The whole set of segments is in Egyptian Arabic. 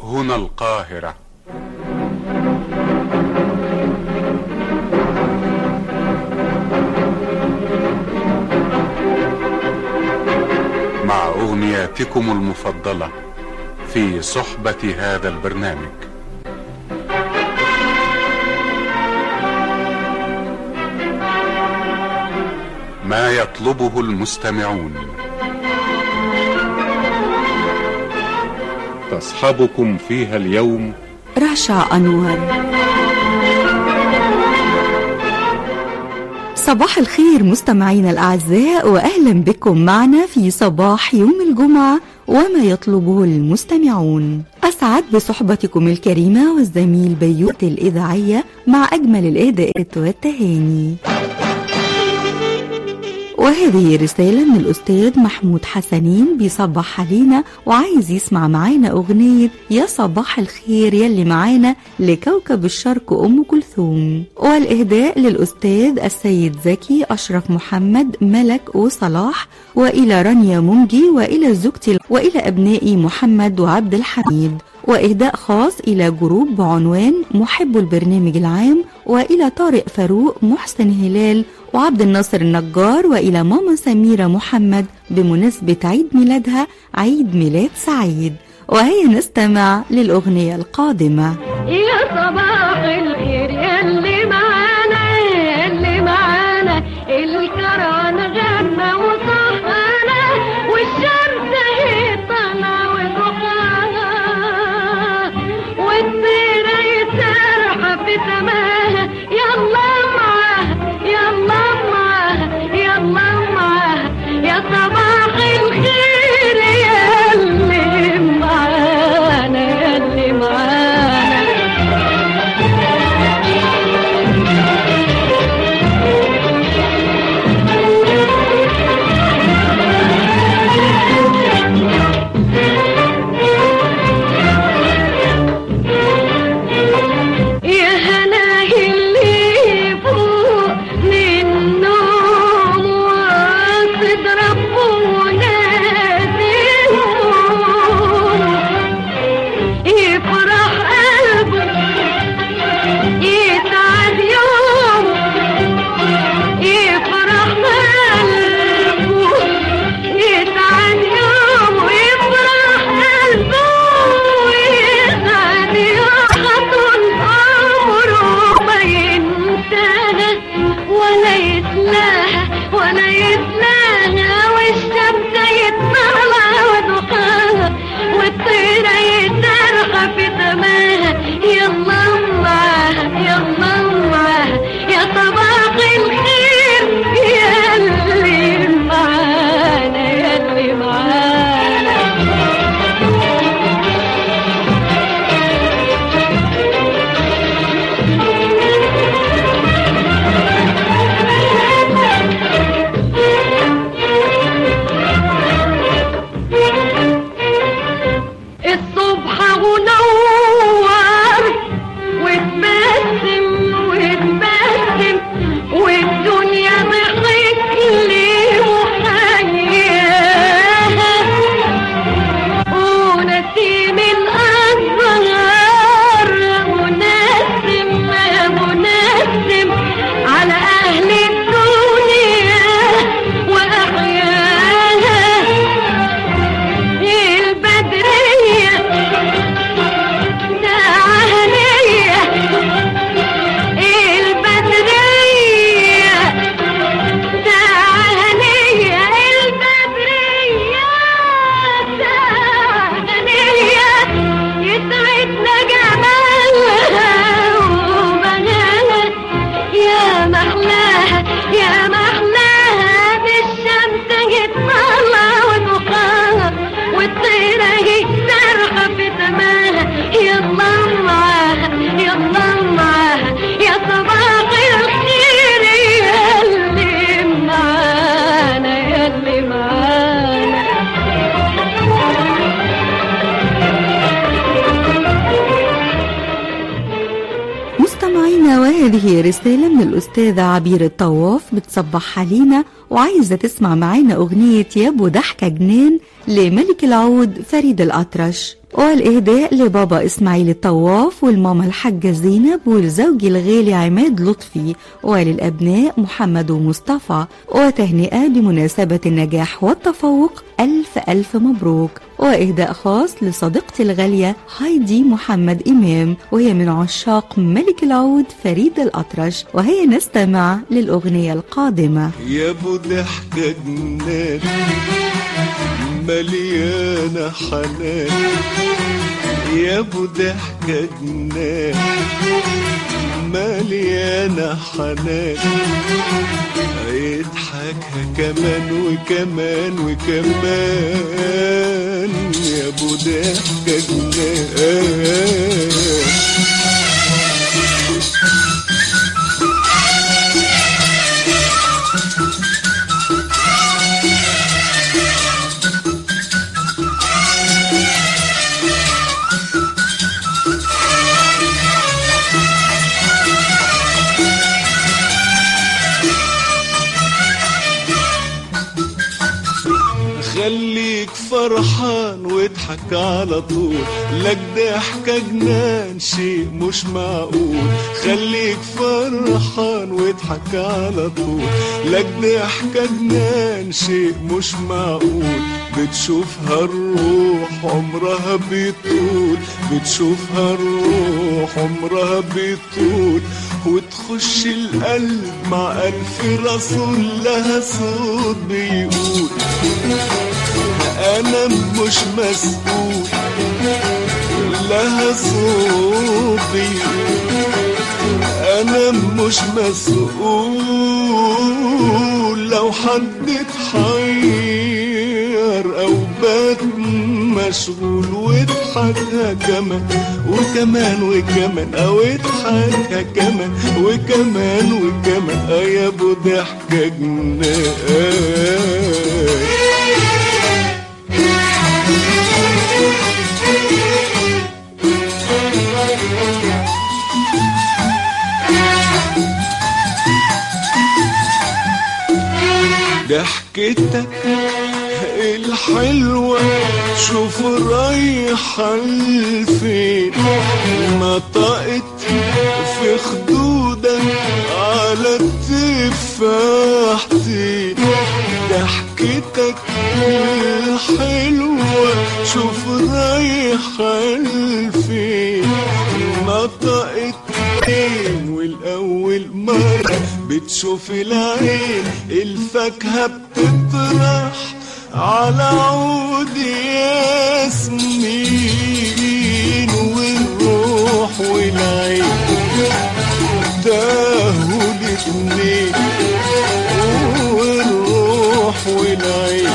هنا القاهرة مع أغنياتكم المفضلة في صحبة هذا البرنامج ما يطلبه المستمعون تصحبكم فيها اليوم رشا أنور صباح الخير مستمعينا الأعزاء وأهلا بكم معنا في صباح يوم الجمعة وما يطلبه المستمعون أسعد بصحبتكم الكريمة والزميل بيوت الإذاعية مع أجمل الإهداءات والتهاني وهذه رسالة من الأستاذ محمود حسنين بيصبح علينا وعايز يسمع معانا أغنية يا صباح الخير يلي معانا لكوكب الشرق أم كلثوم والإهداء للأستاذ السيد زكي أشرف محمد ملك وصلاح وإلى رانيا منجي وإلى زوجتي وإلى أبنائي محمد وعبد الحميد وإهداء خاص إلى جروب بعنوان محب البرنامج العام وإلى طارق فاروق محسن هلال وعبد الناصر النجار وإلى ماما سميرة محمد بمناسبة عيد ميلادها عيد ميلاد سعيد وهيا نستمع للأغنية القادمة يا صباح الخير يلي معانا يلي معانا الكران غنى وصحانا والشمس هي طالعة وضحاها والطيرة يسرحة في سماها يلا معاها يلا معاها يلا معاها يا صباح الخير يلي معانا يلي معانا يا هنا اللي فوق من النوم واقصد ربنا يفرح قلبه يسعد يومه يفرح قلبه يسعد يومه يفرح قلبه يسعد يومه طول عمره ما ينتهى ولا يتلاهى ولا يتلاهى والشمس يطلع وضحاها والطيرة يترخى في سماها يلا معاها يلا معاها يا صباح الخير يلي معانا يلي معانا الصبح منور وتبسم وتبسم والدنيا ضحك لي وحياها ونسيم الأزهار منسم منسم على أهل الدنيا وأحياها البدرية تعالية البدرية تعالية البدرية تعالية يسعدنا جمالها وبهاها يا محلاها يا محلاها بالشمس يطلع وضحاها والطيرة يسرح في سماها يلا معاها يلا معاها يا صباح الخير يلي معانا يلي معانا مستمعينا وهذه رسالة من الأستاذة عبير الطواف بتصبح علينا وعايزة تسمع معانا أغنية يا أبو ضحكة جنان لملك العود فريد الأطرش والإهداء لبابا إسماعيل الطواف والماما الحاجة زينب والزوج الغالي عماد لطفي وللأبناء محمد ومصطفى وتهنئة بمناسبة النجاح والتفوق ألف ألف مبروك وإهداء خاص لصديقتي الغالية هايدي محمد إمام وهي من عشاق ملك العود فريد الأطرش وهي نستمع للأغنية القادمة يا ابو ضحكة جنان مليانة حنان يا ابو ضحكة جنان مليانة حنان يضحكها كمان وكمان وكمان يا ابو ضحكة جنان خليك فرحان واضحك على طول لك ضحكة جنان شيء مش معقول خليك فرحان واضحك على طول لك ضحكة جنان شيء مش معقول بتشوفها الروح عمرها بيطول بتشوفها الروح عمرها بيطول وتخش القلب مع ألف رسول لها صوت بيقول أنا مش مسؤول لها صوت بيقول أنا مش مسؤول لو حد اتحير أو بات مشغول واضحكها كمان وكمان وكمان أو اضحكها كمان وكمان وكمان آه يا أبو ضحكة جنان ضحكتك الحلوة شوف رايحة لفين نطقت في خدودك على التفاحتين ضحكتك الحلوة شوف رايحة لفين نطقت عين والأول مرة بتشوف العين الفاكهة بتطرح على عود ياسمين والروح والعين تاهوا الاتنين والروح والعين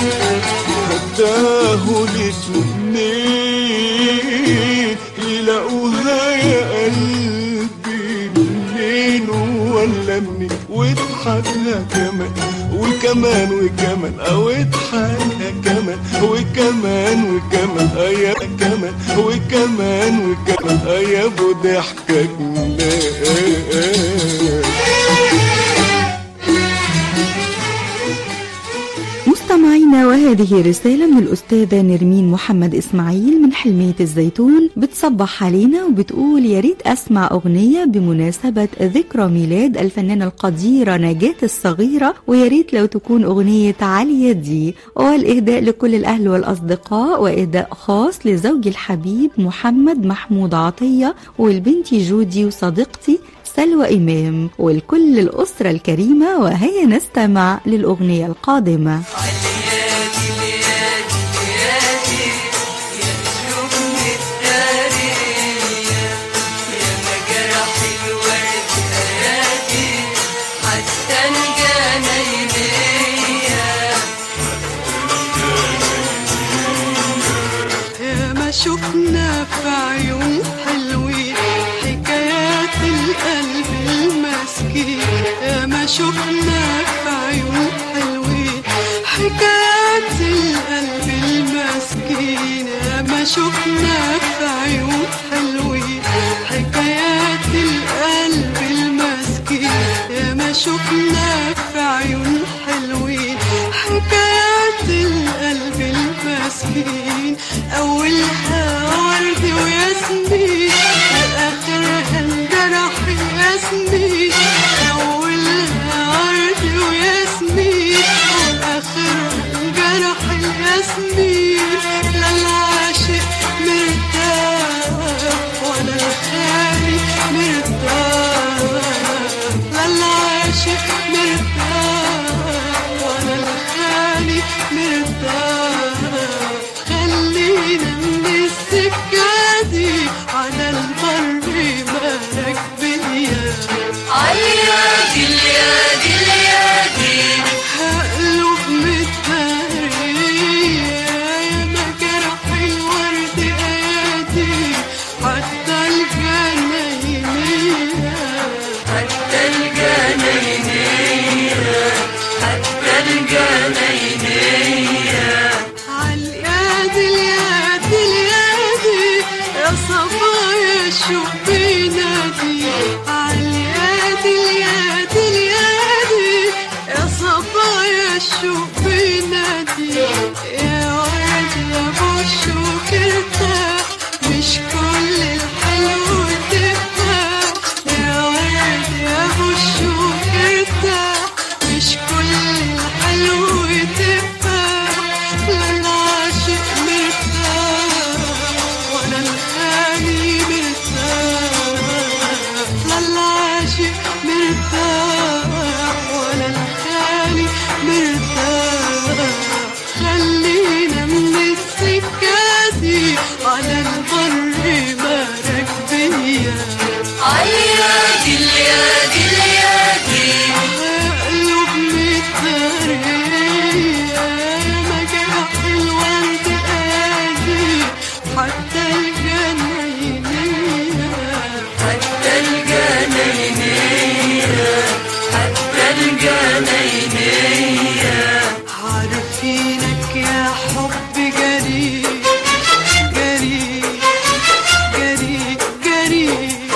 تاهوا الاتنين يلاقوها يا قلبي منين ولا منين واضحكها كمان وكمان وكمان او اضحكها كمان وكمان وكمان اه يا كمان وكمان وكمان اه يا ابو ضحكة جنان مستمعينا وهذه رسالة من الأستاذة نرمين محمد إسماعيل من حلمية الزيتون بتصبح علينا وبتقول يا ريت أسمع أغنية بمناسبة ذكرى ميلاد الفنانة القديرة نجاة الصغيرة ويا ريت لو تكون أغنية علي دي والإهداء لكل الأهل والأصدقاء وإهداء خاص لزوجي الحبيب محمد محمود عطية والبنت جودي وصديقتي سلوى إمام ولكل الأسرة الكريمة وهيا نستمع للأغنية القادمة يا ما شفنا في عيون حلوين حكايات القلب المسكين يا ما شفنا في عيون حلوين حكايات القلب المسكين يا ما شفنا في عيون حلوين حكايات القلب المسكين يا ما شفنا في عيون حلوين حكايات القلب المسكين أولها الشوق بينادي عاليادي اليادي اليادي يا صبايا الشوق بينادي يا واد يا ابو الشوق ارتاح مش كل الحلو تفاح يا واد يا ابو الشوق ارتاح مش كل الحلو تفاح لا العاشق مرتاح ولا الخالي مرتاح لا العاشق مرتاح ولا الخالي مرتاح خلينا من السكة دي على البر ما راكبية عاليادي اليادي اليادي قلوب متدارية ما جرح الورد قادي حتى الجنينية حتى الجنينية حتى الجنينية عارفينك يا حب جري جري جري جري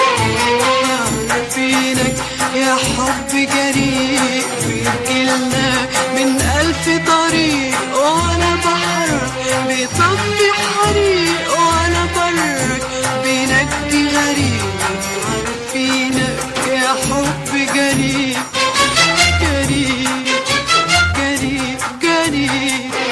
عارفينك يا حب جري بيجيلنا من ألف طريق وأنا بحرك بيطفي حريق وأنا برك بينجي غريب عارفينك يا حب جري جري جري جري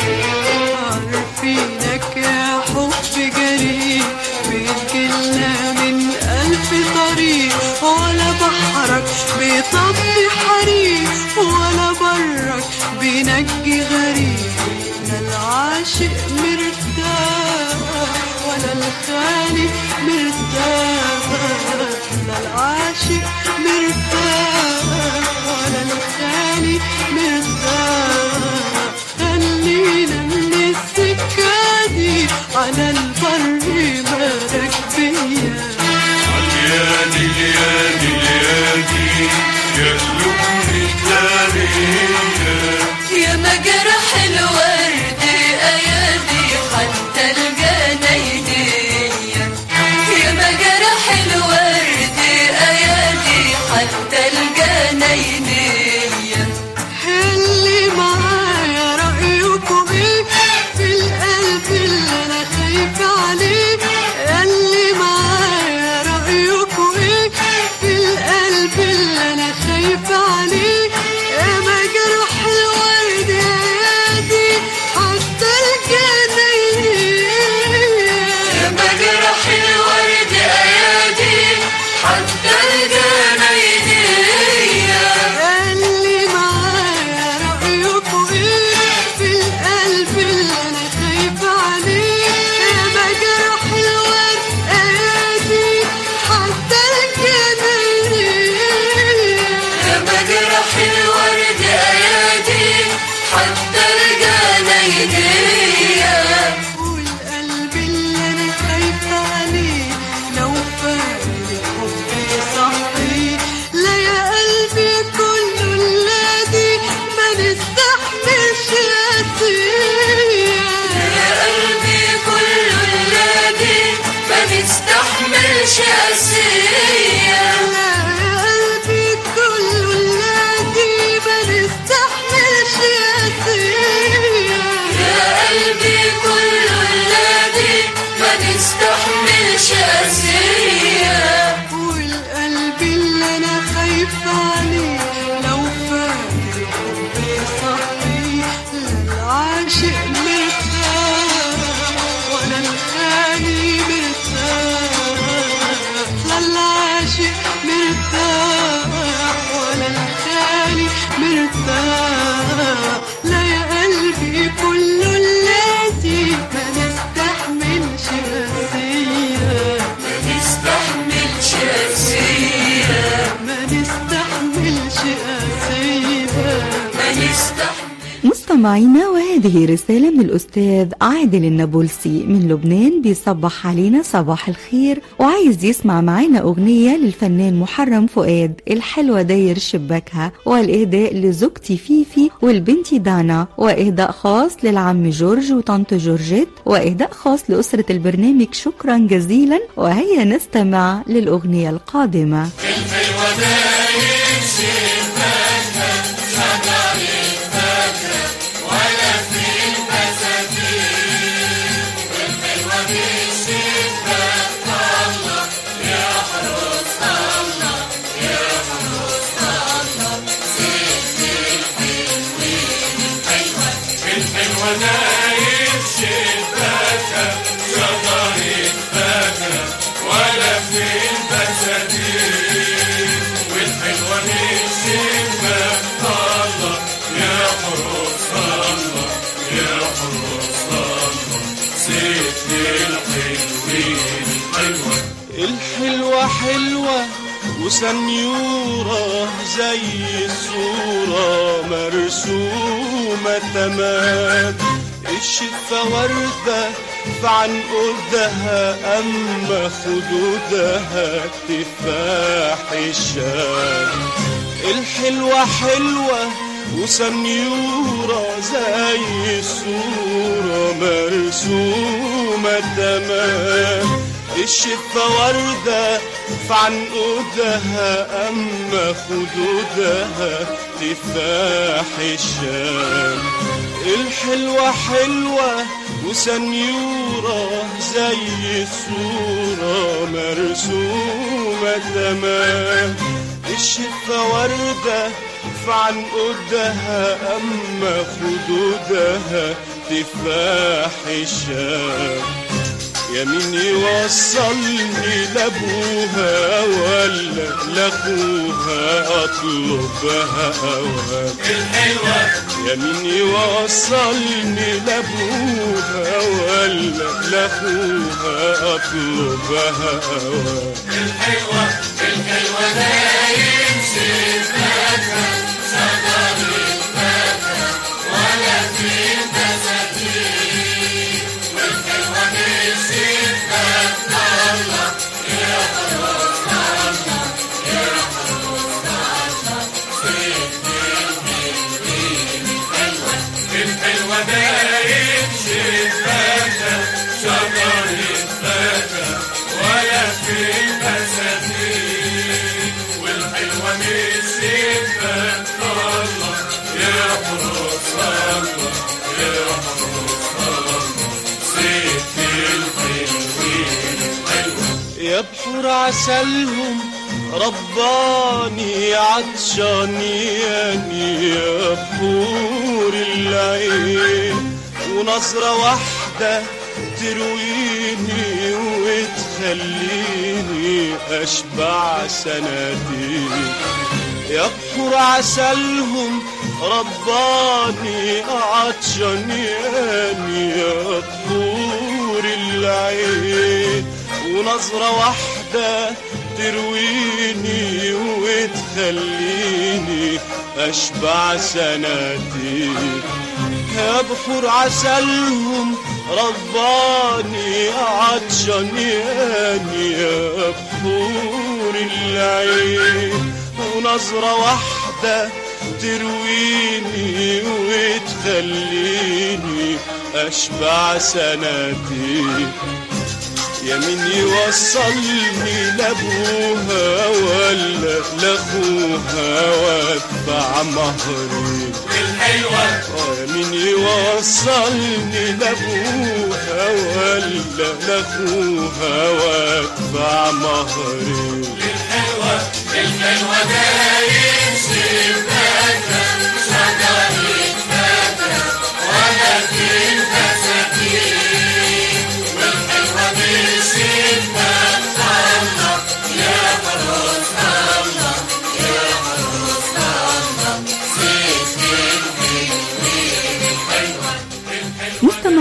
عارفينك يا حب جري بيجيلنا من ألف طريق ولا بحرك بيطفي حريق ولا برك بينجي غريب لا العاشق مرتاح ولا الخالي مرتاح لا العاشق مرتاح ولا الخالي مرتاح خلينا من السكة دي على البر ما راكبية اليادي اليادي اليادي يا قلوب متدارية يا مجرح الورد ايادي حتى الجنينية يا مجرح الورد ايادي حتى الجنينية اللي معايا رأيكم ايه في القلب اللي انا خايفة عليه اللي معايا رأيكم ايه في القلب اللي انا خايفة عليه يا مجرح الورد يا يادي حتى الجنين يا مجرح الورد ايادي حتى الجنينية اللي معايا رأيكم ايه في القلب اللي انا خايفة عليه يا مجرح الورد ايادي حتى الجنين يا مجرح الورد ايادي حتى الجنينية والقلب اللي انا خايفة عليه لو فاهم حبي صحي لا يا قلبي كله الذي ما نستحملش قاسيه يا قلبي كله الذي ما نستحملش قاسية لا يا قلبي كله الذي ما نستحملش قاسيه يا قلبي كله الذي ما نستحملش قاسية والقلب اللي انا خايفة عليه لو فاكر حبي صحي لا العاشق مرتاح ولا الخالي مرتاح لا العاشق مرتاح ولا الخالي مرتاح لا يا قلبي كله الذي ما نستحملش قاسية ما نستحمل مستمعينا وهذه رسالة من الأستاذ عادل النابلسي من لبنان بيصبح علينا صباح الخير وعايز يسمع معانا أغنية للفنان محرم فؤاد الحلوة داير شباكها والإهداء لزوجتي فيفي والبنت دانا وإهداء خاص للعم جورج وطنط جورجيت وإهداء خاص لأسرة البرنامج شكرا جزيلا وهيا نستمع للأغنية القادمة الحلوة حلوة وسنيورة زي الصورة مرسومة تمام الشفة وردة في عنقودها أما خدودها تفاح الشام الحلوة حلوة وسنيورة زي الصورة مرسومة تمام الشفة وردة في عنقودها أما خدودها تفاح الشام الحلوة حلوة وسنيورة زي الصورة مرسومة تمام الشفة وردة في عنقودها أما خدودها تفاح الشام يا مين يوصلني لابوها ولا لاخوها اطلبها هواك الحلوة يا مين يوصلني لابوها ولا لاخوها اطلبها هواك الحلوة الحلوة دايم شباكها صدر الفاكهة ولا في مساكين والحلوة مش شباك الله يا خلاص الله يا خلاص الله سيد الحلوين الحلوة الحلوة دايم شباكها شجر الفاكهة ولا في المساكين والحلوة مش شباك الله يا حراس الله يا حراس الله سيد الحلوين الحلوة يا بحور عسلهم رباني عطشانياني يا بحور العين ونظرة واحدة ترويني وتخليني أشبع سنتين يا بحور عسلهم رباني عطشانياني يا بحور العين ونظرة واحدة ترويني وتخليني أشبع سنتين يا بحور عسلهم رباني عطشانياني يا بحور العين ونظرة واحدة ترويني وتخليني أشبع سنتين يا مين يوصلني لابوها ولا لاخوها وادفع مهري الحلوة يا مين يوصلني لابوها ولا لاخوها وادفع مهري الحلوة الحلوة دايم شباكها شجر الفاكهة ولا في المساكين والحلوة مش شباك الله يا خلاص الله يا خلاص الله سيد الحلوين الحلوة مستمعينا وهذه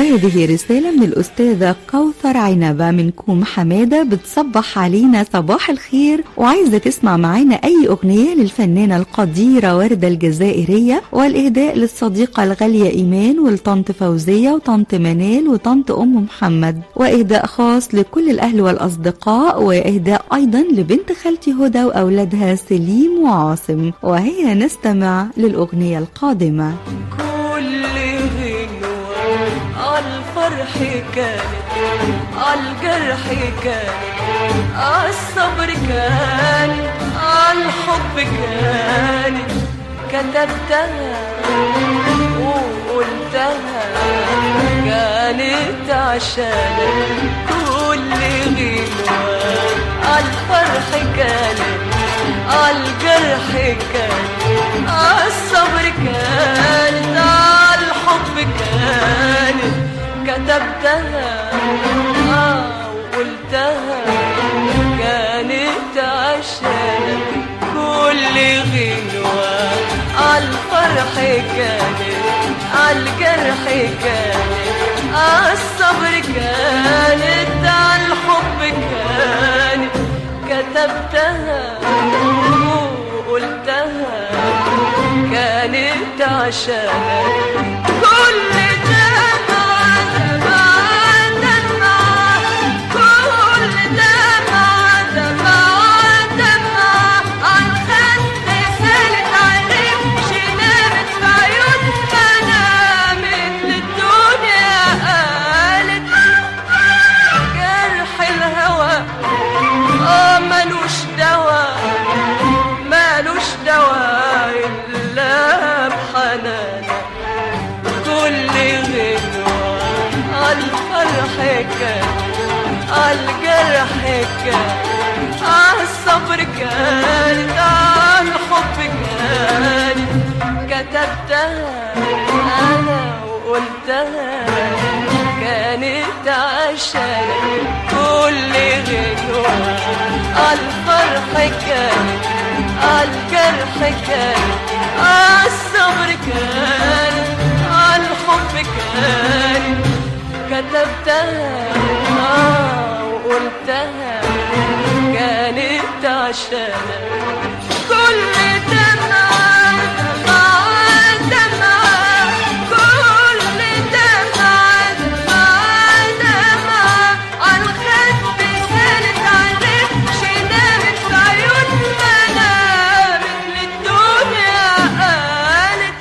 وهذه رسالة من الأستاذة كوثر عنبة من كوم حمادة بتصبح علينا صباح الخير وعايزة تسمع معانا أي أغنية للفنانة القديرة وردة الجزائرية والإهداء للصديقة الغالية إيمان والطنط فوزية وطنط منال وطنط أم محمد وإهداء خاص لكل الأهل والأصدقاء وإهداء أيضا لبنت خالتي هدى وأولادها سليم وعاصم وهي نستمع للأغنية القادمة كل غنوة عالفرح كانت عالجرح كانت عالصبر كانت عالحب كانت كتبتها وقلتها كانت عشانك كل غنوة عالفرح كانت عالجرح كانت عالصبر كانت عالحب كانت كتبتها آه وقلتها كانت عشانك كل غنوة عالفرح كانت عالجرح كانت عالصبر كانت عالحب كانت كتبتها وقلتها كانت عشانك كل دمعة دمعة دمعة كل دمعة دمعة دمعة عالخد سالت عرفش نامت في عيون منامت للدنيا قالت جرح الهوى اه ملوش دواء ملوش دواء الا بحنانك كل غنوة عالفرح كان عالجرح كان عالصبر كان عالحب كان كتبتها انا وقلتها كانت عشانك كل غنوة عالفرح كانت عالجرح كانت عالصبر كانت عالحب كانت كتبتها آه وقلتها كانت عشانك كل دمعة دمعة دمعة كل دمعة دمعة دمعة عالخد سالت عرفش نامت في عيون منامت للدنيا قالت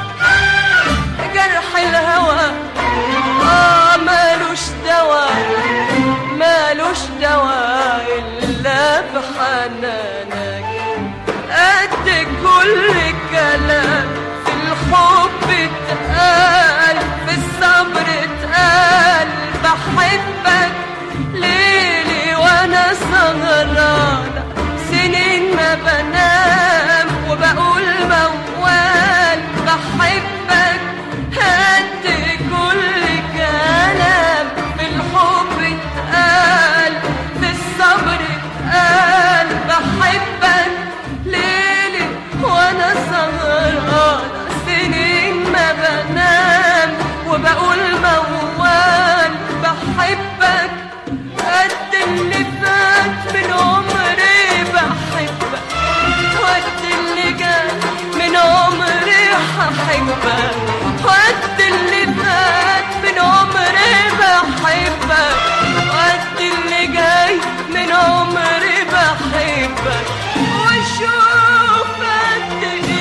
جرح الهوى آه مالوش دواء مالوش دواء إلا بحنانك قد كل كلام في الحب اتقال في الصبر اتقال بحبك ليلي وانا سهرانة سنين ما بنام وبقول موال بحبك قد كل كلام في الحب اتقال في الصبر اتقال بحبك ليلي وانا سهرانة سنين ما بنام وبقول موال بحبك قد اللي فات من عمري بحبك وقت اللي جاي من عمري هحبك وقت اللي فات من عمري بحبك وقت اللي جاي من عمري بحبك وشوف قد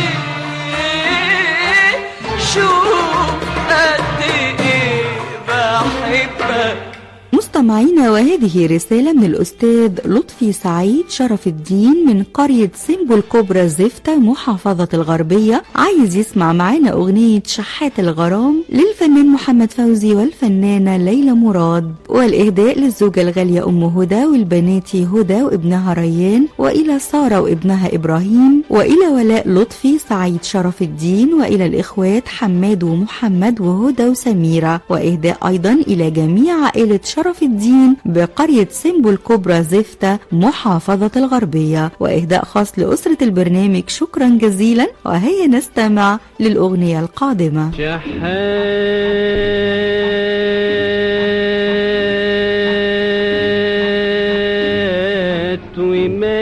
ايه شوف قد ايه بحبك مستمعينا وهذه رسالة من الأستاذ لطفي سعيد شرف الدين من قرية سيمبو الكبرى زفتة محافظة الغربية عايز يسمع معانا أغنية شحات الغرام للفنان محمد فوزي والفنانة ليلى مراد والإهداء للزوجة الغالية أم هدى والبنات هدى وابنها ريان وإلى سارة وابنها إبراهيم وإلى ولاء لطفي سعيد شرف الدين وإلى الإخوات حماد ومحمد وهدى وسميرة وإهداء أيضا إلى جميع عائلة شرف الدين بقرية سيمبو الكبرى زفتة محافظة الغربية وإهداء خاص لأسرة البرنامج شكرا جزيلا وهيا نستمع للأغنية القادمة شحات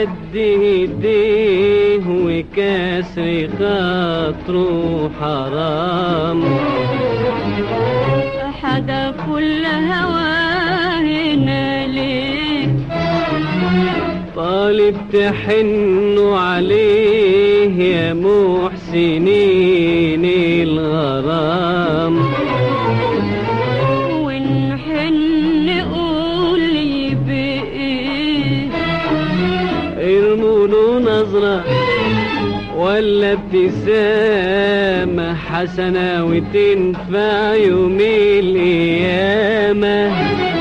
مد ايديه وكسر خاطره حرام حدا كل هواهنا ليه طالب تحنوا عليه يا محسنين الغرام ونحن نقول لي بإيه ارموا له نظرة ولا ابتسامة حسنة وتنفع يوم القيامة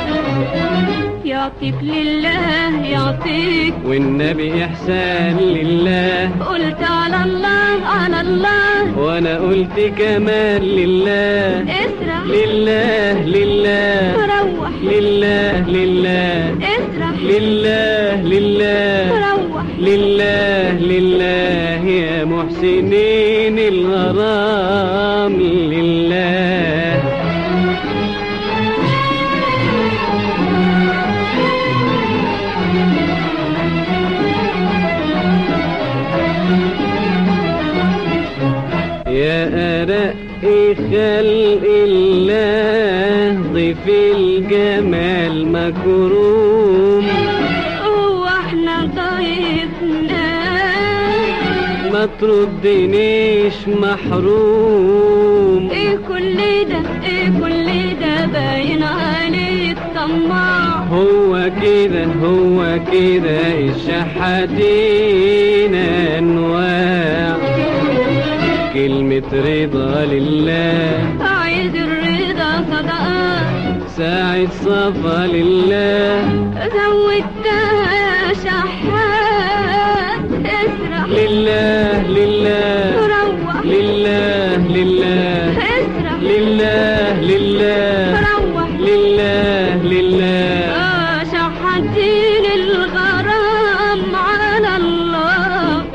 يعطيك لله يعطيك والنبي إحسان لله قلت على الله على الله وأنا قلت كمان لله اسرح لله لله روح لله لله اسرح لله لله روح لله لله يا محسنين الغرام لله يا أرق خلق الله ضيف الجمال مكروم هو احنا ضيفنا ما تردنيش محروم ايه كل ده ايه كل ده باين عليك طماع هو كده هو كده الشحاتين انواع كلمة رضا لله عايز الرضا صدقات ساعة صفا لله زودتها شحات اسرح لله لله روح لله لله اسرح لله لله روح لله لله آه شحاتين الغرام على الله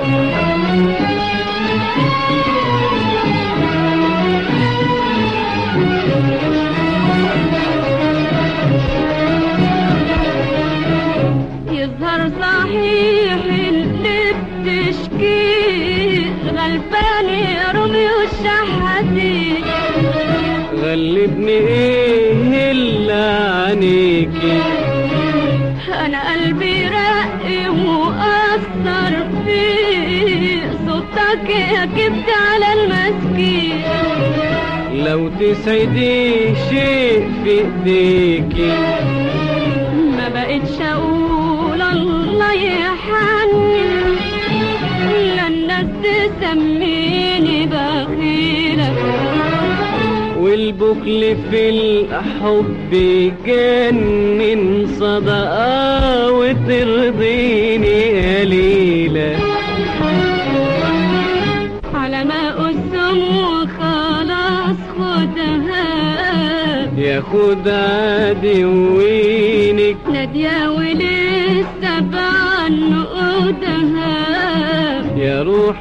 يظهر صحيح اللي بتشكيه غلبان يا روميو الشحاتين غلبني ايه الا عنيكي انا قلبي رق واثر فيه صوتك يا كبت على المسكين لو تسعدي شيء في ايديكي ما بقتش اقول الله يحنن لا الناس تسميني بخيلة والبخل في الحب يجنن صدقة وترضيني قليلة على ما قسم وخلاص خدها ياخد عادي وينك نادية ولسه بعنقودها يا روح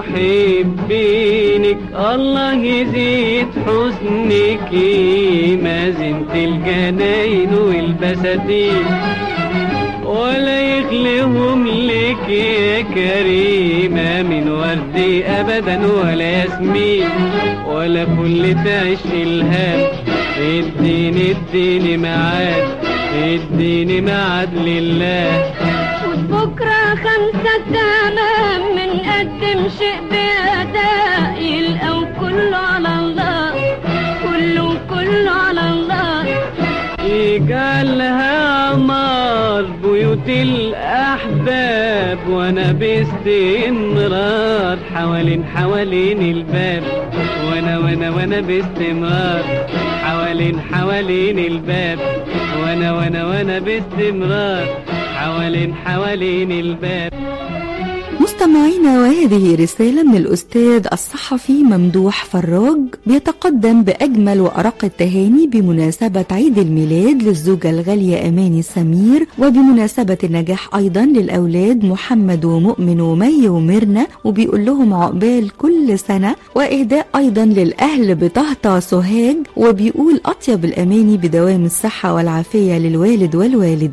محبينك الله يزيد حسنك ما زنت الجناين والبساتين ولا يخلهم لك يا كريمة من ورد أبدا ولا ياسمين ولا كل تعيش الهام اديني اديني معاد اديني معاد لله وبكرة خمسة تمام من قدم شيء بأداء يلقوا كله على الله كله كله على الله يجعلها عمار بيوت الأحباب وأنا باستمرار حوالين حوالين الباب وأنا وأنا وأنا باستمرار حوالين حوالين الباب وأنا وأنا وأنا باستمرار حوالين حوالين الباب مستمعينا وهذه رسالة من الأستاذ الصحفي ممدوح فراج بيتقدم بأجمل وأرق التهاني بمناسبة عيد الميلاد للزوجة الغالية أماني سمير وبمناسبة النجاح أيضا للأولاد محمد ومؤمن ومي وميرنا وبيقول لهم عقبال كل سنة وإهداء أيضا للأهل بطهطة سوهاج وبيقول أطيب الأماني بدوام الصحة والعافية للوالد والوالدة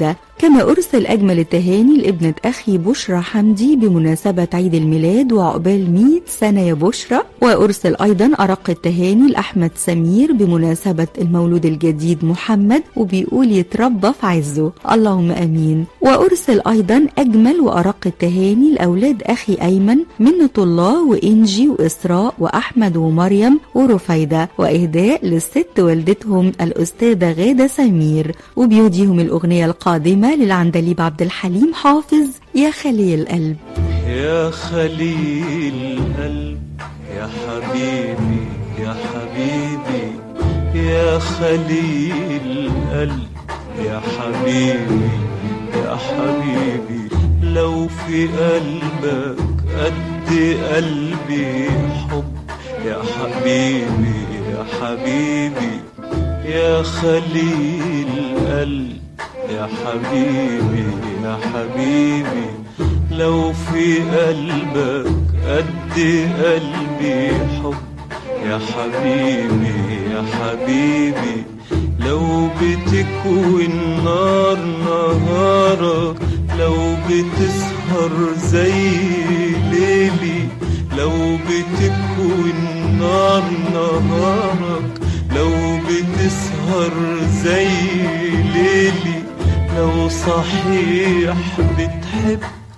كما أرسل أجمل التهاني لابنة أخي بشرى حمدي بمناسبة عيد الميلاد وعقبال 100 سنة يا بشرى وأرسل أيضا أرق التهاني لأحمد سمير بمناسبة المولود الجديد محمد وبيقول يتربى في عزه اللهم أمين وأرسل أيضا أجمل وأرق التهاني لأولاد أخي أيمن منة الله وإنجي وإسراء وأحمد ومريم ورفيدة وإهداء للست والدتهم الأستاذة غادة سمير وبيوديهم الأغنية القادمة للعندليب عبد الحليم حافظ يا خليل القلب يا خليل قلب يا حبيبي يا حبيبي يا خليل قلب يا حبيبي يا حبيبي لو في قلبك قد قلبي حب يا حبيبي يا حبيبي يا خليل قلب يا حبيبي يا حبيبي لو في قلبك قد قلبي حب يا حبيبي يا حبيبي لو بتكوي النار نهارك لو بتسهر زي ليلي لو بتكوي النار نهارك لو بتسهر زي ليلي لو صحيح بتحب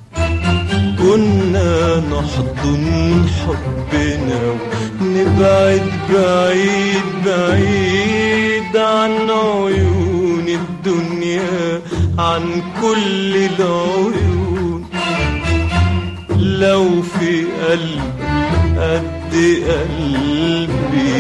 كنا نحضن حبنا ونبعد بعيد بعيد عن عيون الدنيا عن كل العيون لو في قلب قد قلبي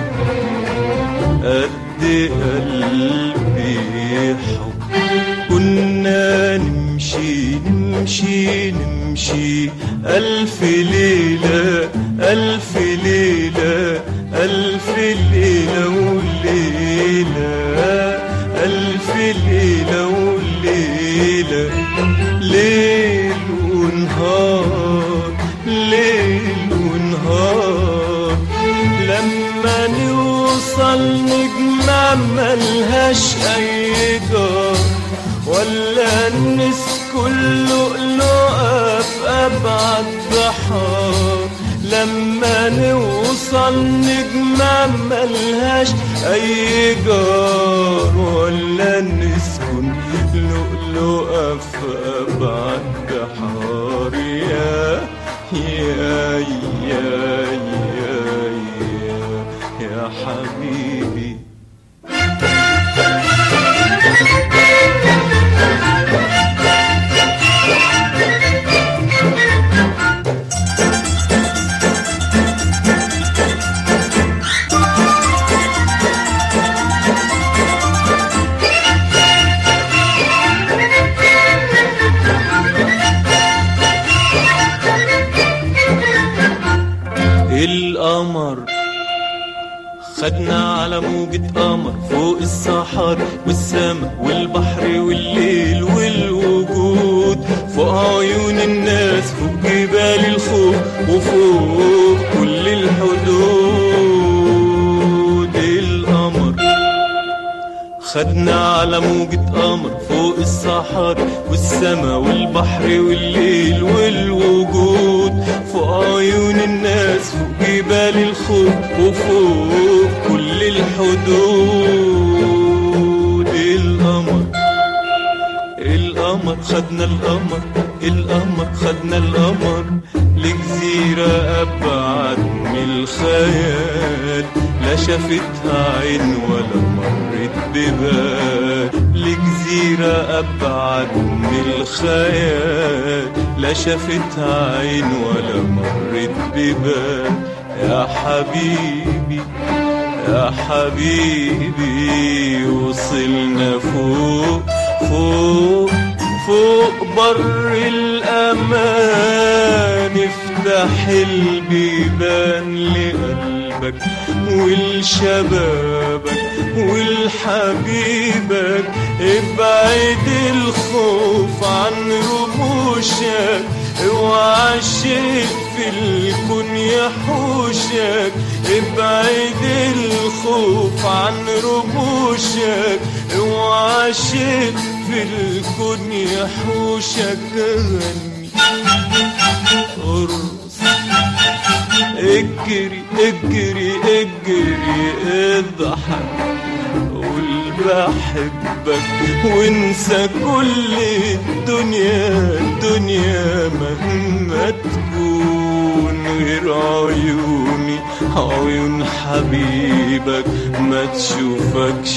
قد قلبي حب كنا نمشي نمشي نمشي ألف ليلة ألف ليلة ألف ليلة وليلة ألف ليلة وليلة ليل ونهار ليل ونهار لما نوصل نجمع ملهاش أي جار ولا نسكن لؤلؤة في أبعد بحار لما نوصل نجمع ملهاش أي جار ولا نسكن لؤلؤة في أبعد بحار يا يا يا يا يا, يا حبيبي القمر خدنا على موجة قمر فوق الصحار والسما والبحر والليل والوجود فوق عيون الناس فوق جبال الخوف وفوق كل الحدود القمر خدنا على موجة قمر فوق الصحار والسما والبحر والليل والوجود فوق عيون الناس فوق جبال الخوف وفوق كل الحدود القمر القمر خدنا القمر القمر خدنا القمر لجزيرة أبعد من الخيال لا شافتها عين ولا مرت ببال لجزيرة أبعد من الخيال لا شافتها عين ولا مرت ببال يا حبيبي يا حبيبي وصلنا فوق فوق فوق بر الأمان افتح البيبان لقلبك ولشبابك ولحبيبك ابعد الخوف عن رموشك اوعى شيء في الكون يحوشك ابعد الخوف عن رموشك اوعى شيء في الكون يحوشك غني ارقص اجري اجري اجري اضحك قول بحبك وانسى كل الدنيا الدنيا مهما تكون غير عيوني عيون حبيبك ما تشوفكش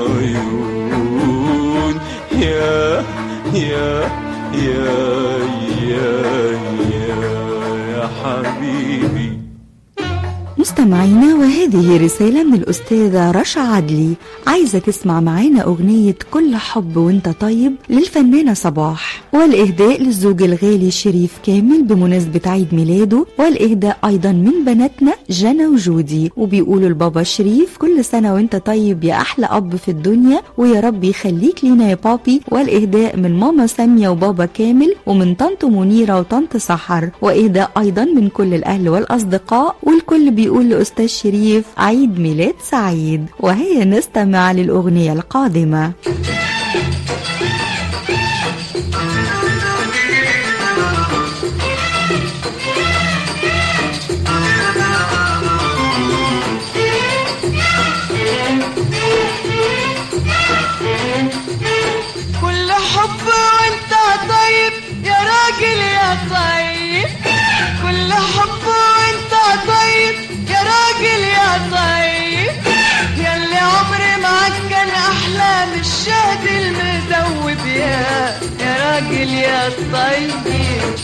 عيون يا يا يا يا يا, يا حبيبي مستمعينا وهذه رسالة من الأستاذة رشا عدلي عايزة تسمع معانا أغنية كل حب وانت طيب للفنانة صباح والإهداء للزوج الغالي شريف كامل بمناسبة عيد ميلاده والإهداء أيضا من بناتنا جنى وجودي وبيقولوا لبابا شريف كل سنة وانت طيب يا أحلى أب في الدنيا ويا رب يخليك لينا يا بابي والإهداء من ماما سامية وبابا كامل ومن طنط منيرة وطنط سحر وإهداء أيضا من كل الأهل والأصدقاء والكل بيقول لأستاذ شريف عيد ميلاد سعيد وهي نستمع للأغنية القادمة كل حب وانت طيب يا راجل يا طيب كل حب وانت طيب يا راجل يا طيب ياللي عمري معاك كان احلى من الشهد المذوب يا يا راجل يا طيب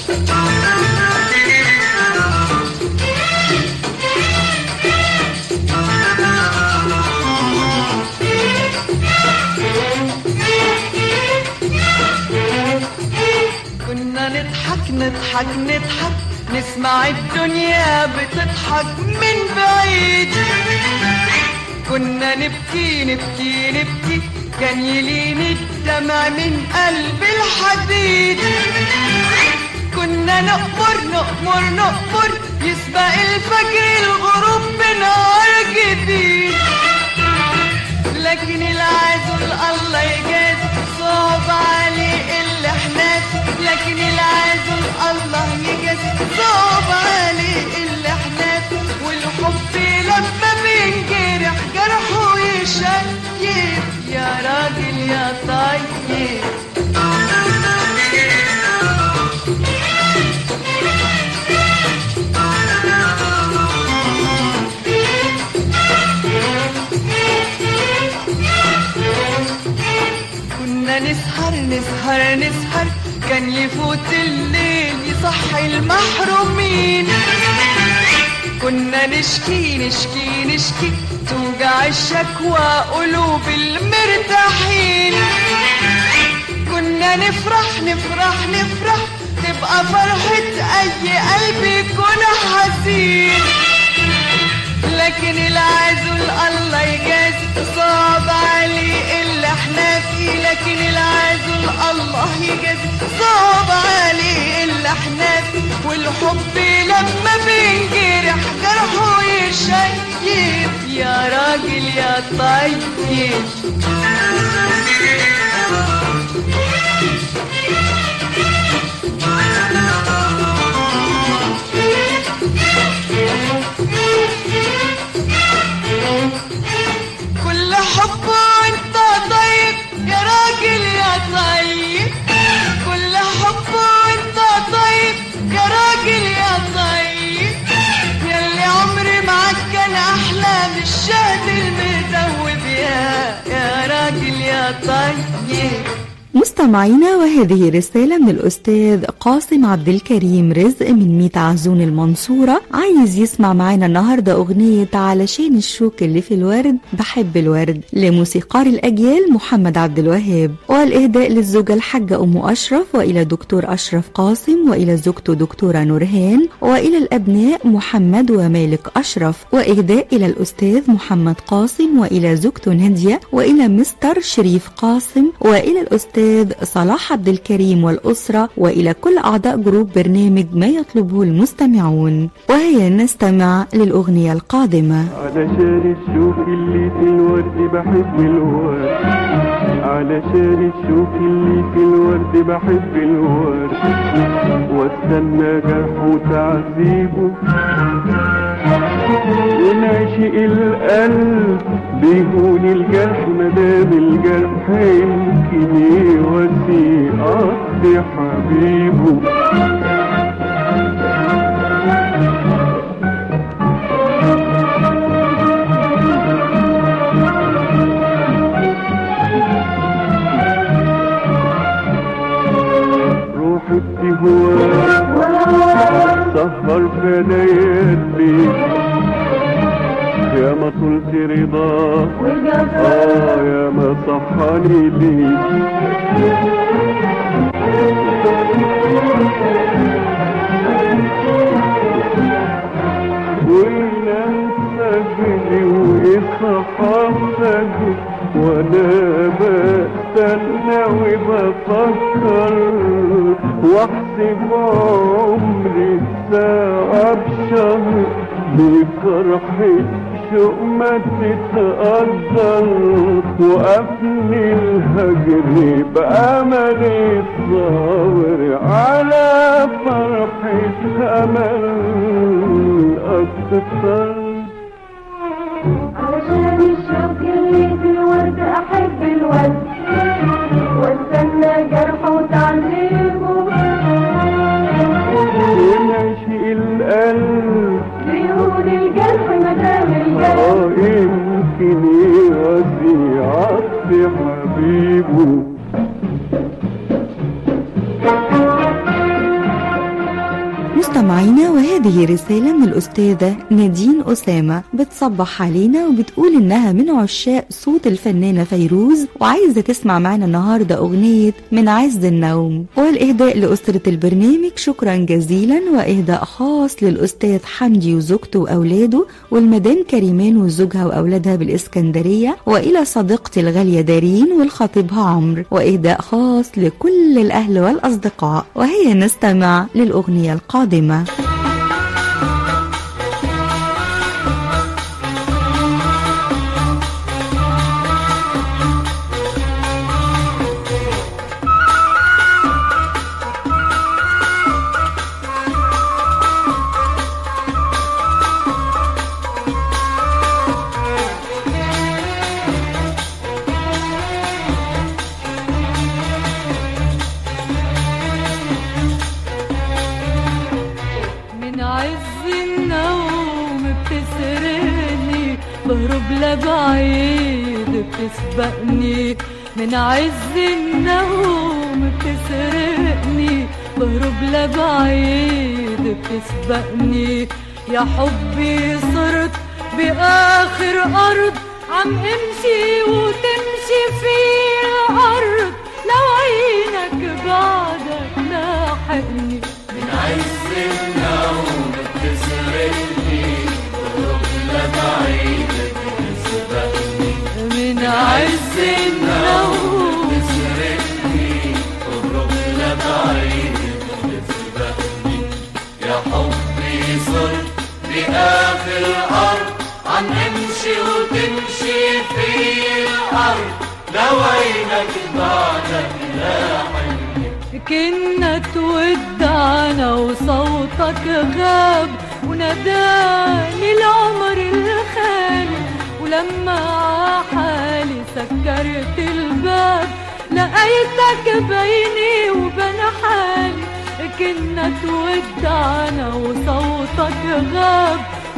كنا نضحك نضحك نضحك نسمع الدنيا بتضحك من بعيد كنا نبكي نبكي نبكي كان يلين الدمع من قلب الحديد كنا نقمر نقمر نقمر يسبق الفجر الغروب بنهار جديد لكن العزل الله يجاز صعب عليه اللي احنا فيه. لكن العزل الله يجاز صعب عليه اللي احنا فيه. والحب لما بينجرح جرحه يشيب يا راجل يا طيب كنا نسهر نسهر نسهر كان يفوت الليل يصحي المحرومين كنا نشكي نشكي نشكي توجع الشكوى قلوب المرتاحين كنا نفرح نفرح نفرح تبقى فرحة أي قلب يكون حزين لكن العزل الله يجاز صعب عليه اللي احنا فيه لكن العزل الله يجاز صعب عليه اللي احنا فيه والحب لما بينجرح جرحه يشيب يا راجل يا طيب كل حب وانت طيب يا راجل يا طيب كل حب وانت طيب يا راجل يا طيب ياللي عمري معاك كان احلى من الشهد المذوب يا يا راجل يا طيب مستمعينا وهذه رسالة من الأستاذ قاسم عبد الكريم رزق من ميت عزون المنصورة عايز يسمع معانا النهاردة أغنية علشان الشوك اللي في الورد بحب الورد لموسيقار الأجيال محمد عبد الوهاب والإهداء للزوجة الحاجة أم أشرف وإلى دكتور أشرف قاسم وإلى زوجته دكتورة نورهان وإلى الأبناء محمد ومالك أشرف وإهداء إلى الأستاذ محمد قاسم وإلى زوجته نادية وإلى مستر شريف قاسم وإلى الأستاذ صلاح عبد الكريم والأسرة وإلى كل أعضاء جروب برنامج ما يطلبه المستمعون وهيا نستمع للأغنية القادمة علشان الشوك اللي في الورد بحب الورد علشان الشوك اللي في الورد بحب الورد واستنى جرحه وتعذيبه ونعشق القلب بيهون الجرح مدام الجرح يمكن يواسي قصد حبيبه روحي بتهواك سهر فدايا الليل يا ما طلت رضاك اه يا ما صحاني ليك وينام سجلي ويصحى سجلي وانا بستنى وبفكر واحسب عمري ساعة بشهر بفرحة شوق ما تتقدر وقفني الهجر بأمل الصبر على فرحة أمل أكتر علشان الشوق اللي في الورد احب الورد واستنى جرحه وتعذيبه ونعشق القلب بيهون الجرح مدام الجرح اه يمكن يواسي عطف حبيبه مستمعينا وهذه رسالة من الأستاذة نادين أسامة بتصبح علينا وبتقول إنها من عشاق صوت الفنانة فيروز وعايزة تسمع معنا النهاردة أغنية من عز النوم والإهداء لأسرة البرنامج شكرا جزيلا وإهداء خاص للأستاذ حمدي وزوجته وأولاده والمدام كريمان وزوجها وأولادها بالإسكندرية وإلى صديقتي الغالية دارين والخطيبها عمرو وإهداء خاص لكل الأهل والأصدقاء وهي نستمع للأغنية القادمة من عز النوم بتسرقني بهرب لبعيد بتسبقني من عز النوم بتسرقني بهرب لبعيد بتسبقني يا حبي صرت بآخر أرض عم امشي وتمشي في الأرض لو عينك بعدك لاحقني من عز النوم بتسرقني ورب لبعيدك بتسبقني من عز النوم بتسرقني ورب لبعيدك بتسبقني يا حبي صرت بآخر الأرض عم امشي وتمشي في الأرض لو عينك بعدك لاحقني كنا تودعنا وصوتك غاب وناداني العمر الخالي ولما عحالي سكرت الباب لقيتك بيني وبين حالي كنا تودعنا وصوتك غاب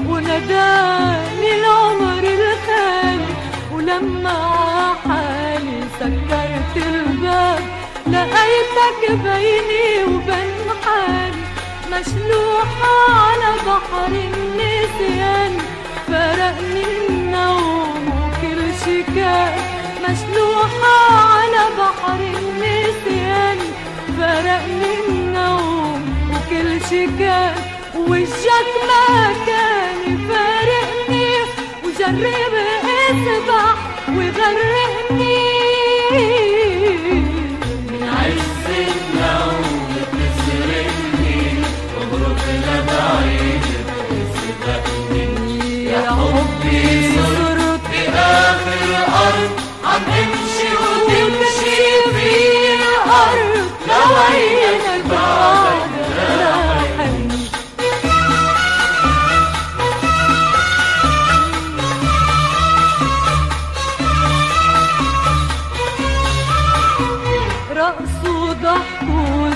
وناداني العمر الخالي ولما عحالي سكرت الباب لقيتك بيني وبين حالي مشلوحة على بحر النسيان فرقني النوم وكل شي كان مشلوحة على بحر النسيان فرقني النوم وكل شي كان وجهك ما كان يفارقني وجرب اسبح وغرقني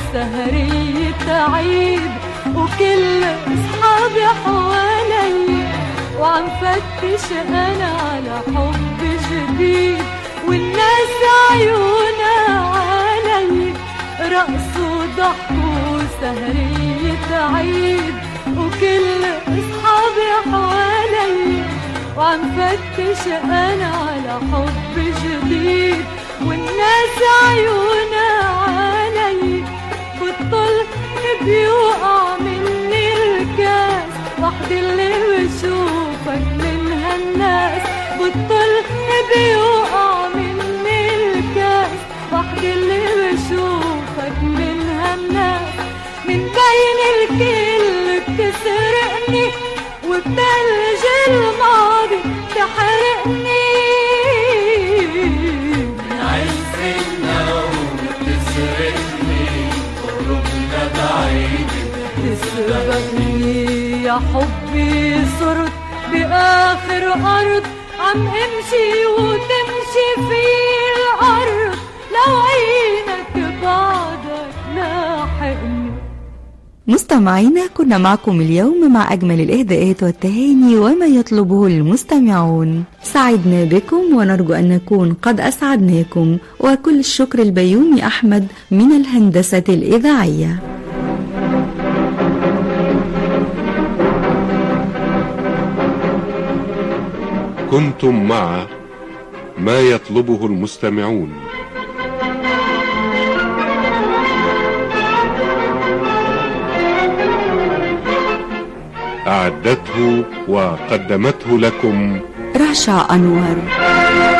سهرية عيد وكل اصحابي حوالي وعم فتش انا على حب جديد والناس عيونها علي رقص وضحك وسهرية عيد وكل اصحابي حوالي وعم فتش انا على حب جديد والناس عيونها علي بطل بيوقع مني الكاس وحد اللي بشوفك من هالناس بطل بيوقع مني الكاس وحد اللي بشوفك من هالناس من بين الكل بتسرقني وبتلج الماضي تحرقني عز النوم تسرقني قربنا بعيد تسبقني يا حبي صرت بآخر أرض عم امشي وتمشي في الأرض لو عينك بعدك لاحقني مستمعينا كنا معكم اليوم مع أجمل الإهداءات والتهاني وما يطلبه المستمعون سعدنا بكم ونرجو أن نكون قد أسعدناكم وكل الشكر البيومي أحمد من الهندسة الإذاعية كنتم مع ما يطلبه المستمعون أعدته وقدمته لكم رشا أنور